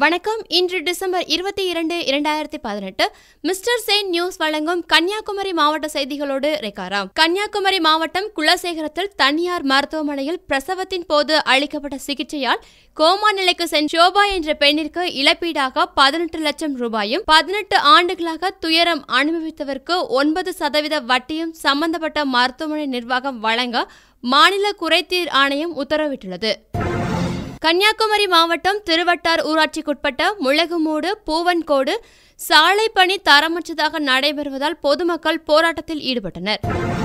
வணக்கம் இன்று டிசம்பர் இருபத்தி இரண்டு இரண்டாயிரத்தி பதினெட்டு மிஸ்டர் செயின் நியூஸ் வழங்கும் கன்னியாகுமரி மாவட்ட செய்திகளோடு ரெக்காராம் கன்னியாகுமரி மாவட்டம் குலசேகரத்தில் தனியார் மருத்துவமனையில் பிரசவத்தின் போது அளிக்கப்பட்ட சிகிச்சையால் கோமா நிலைக்கு சென்ற ஷோபா என்ற பெண்ணிற்கு இழப்பீடாக பதினெட்டு லட்சம் ரூபாயும் பதினெட்டு ஆண்டுகளாக துயரம் அனுபவித்தவருக்கு ஒன்பது சதவீத வட்டியும் சம்பந்தப்பட்ட மருத்துவமனை நிர்வாகம் வழங்க மாநில குறைதீர் ஆணையம் உத்தரவிட்டுள்ளது கன்னியாகுமரி மாவட்டம் திருவட்டார் ஊராட்சிக்குட்பட்ட முளகுமூடு பூவன்கோடு சாலை பணி தரமற்றதாக நடைபெறுவதால் பொதுமக்கள் போராட்டத்தில் ஈடுபட்டனர்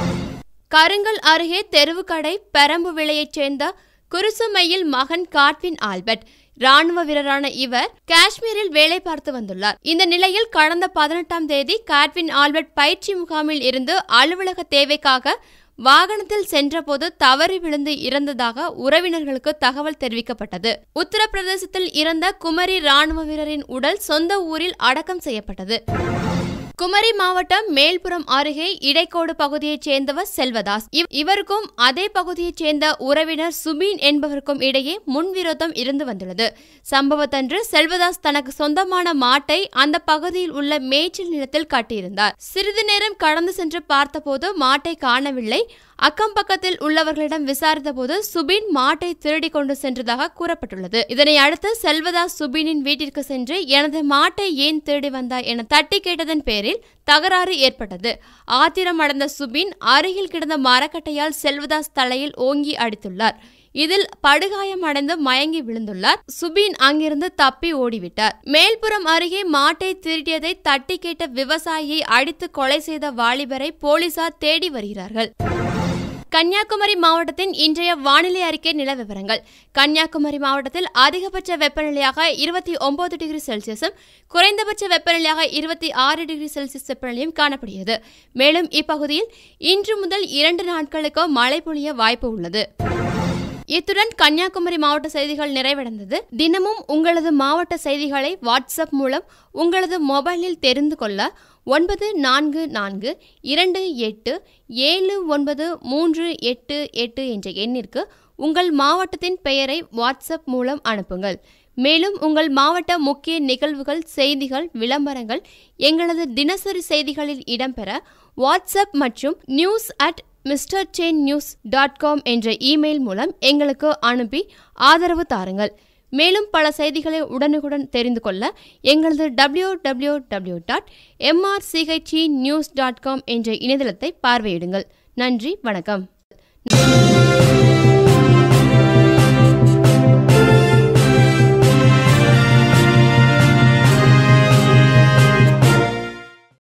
கருங்கல் அருகே தெருவுக்கடை பெரம்பு விலையைச் சேர்ந்த குருசுமையில் மகன் காட்வின் ஆல்பர்ட் ராணுவ வீரரான இவர் காஷ்மீரில் வேலை பார்த்து வந்துள்ளார் இந்த நிலையில் கடந்த பதினெட்டாம் தேதி காட்வின் ஆல்பர்ட் பயிற்சி முகாமில் இருந்து அலுவலக தேவைக்காக வாகனத்தில் சென்றபோது தவறி விழுந்து இறந்ததாக உறவினர்களுக்கு தகவல் தெரிவிக்கப்பட்டது உத்தரப்பிரதேசத்தில் இறந்த குமரி ராணுவ வீரரின் உடல் சொந்த ஊரில் அடக்கம் செய்யப்பட்டது குமரி மாவட்டம் மேல்புறம் அருகே இடைக்கோடு பகுதியைச் சேர்ந்தவர் செல்வதாஸ் இவ்- இவருக்கும் அதே பகுதியைச் சேர்ந்த உறவினர் சுபீன் என்பவருக்கும் இடையே முன்விரோதம் இருந்து வந்துள்ளது சம்பவத்தன்று செல்வதாஸ் தனக்கு சொந்தமான மாட்டை அந்த பகுதியில் உள்ள மேய்ச்சல் நிலத்தில் கட்டியிருந்தார் சிறிது நேரம் கடந்து சென்று பார்த்தபோது மாட்டை காணவில்லை அக்கம் பக்கத்தில் உள்ளவர்களிடம் விசாரித்தபோது சுபின் மாட்டை திருடி கொண்டு சென்றதாக கூறப்பட்டுள்ளது இதனை அடுத்து செல்வதாஸ் சுபினின் வீட்டிற்கு சென்று எனது மாட்டை ஏன் திருடி வந்தாய் என தட்டி கேட்டதன் பேரில் தகராறு ஏற்பட்டது ஆத்திரம் அடைந்த சுபின் அருகில் கிடந்த மரக்கட்டையால் செல்வதாஸ் தலையில் ஓங்கி அடித்துள்ளார் இதில் படுகாயமடைந்து மயங்கி விழுந்துள்ளார் சுபீன் அங்கிருந்து தப்பி ஓடிவிட்டார் மேல்புறம் அருகே மாட்டை திருடியதை தட்டி கேட்ட விவசாயியை அடித்து கொலை செய்த வாலிபரை போலீசார் தேடி வருகிறார்கள் கன்னியாகுமரி மாவட்டத்தின் இன்றைய வானிலை அறிக்கை நில விவரங்கள் கன்னியாகுமரி மாவட்டத்தில் அதிகபட்ச வெப்பநிலையாக இருபத்தி ஒன்பது டிகிரி செல்சியஸும் குறைந்தபட்ச வெப்பநிலையாக இருபத்தி ஆறு டிகிரி செல்சியஸ் வெப்பநிலையும் காணப்படுகிறது மேலும் இப்பகுதியில் இன்று முதல் இரண்டு நாட்களுக்கு மழை பொழிய வாய்ப்பு உள்ளது இத்துடன் கன்னியாகுமரி மாவட்ட செய்திகள் நிறைவடைந்தது தினமும் உங்களது மாவட்ட செய்திகளை வாட்ஸ்அப் மூலம் உங்களது மொபைலில் தெரிந்து கொள்ள ஒன்பது நான்கு நான்கு இரண்டு எட்டு ஏழு ஒன்பது மூன்று எட்டு எட்டு என்ற எண்ணிற்கு உங்கள் மாவட்டத்தின் பெயரை வாட்ஸ்அப் மூலம் அனுப்புங்கள் மேலும் உங்கள் மாவட்ட முக்கிய நிகழ்வுகள் செய்திகள் விளம்பரங்கள் எங்களது தினசரி செய்திகளில் இடம்பெற வாட்ஸ்அப் மற்றும் news at mister chain news dot com என்ற இமெயில் மூலம் எங்களுக்கு அனுப்பி ஆதரவு தாருங்கள் மேலும் பல செய்திகளை உடனுக்குடன் தெரிந்து கொள்ள எங்களது W W W dot MRCHE news dot com என்ற இணையதளத்தை பார்வையிடுங்கள் நன்றி வணக்கம்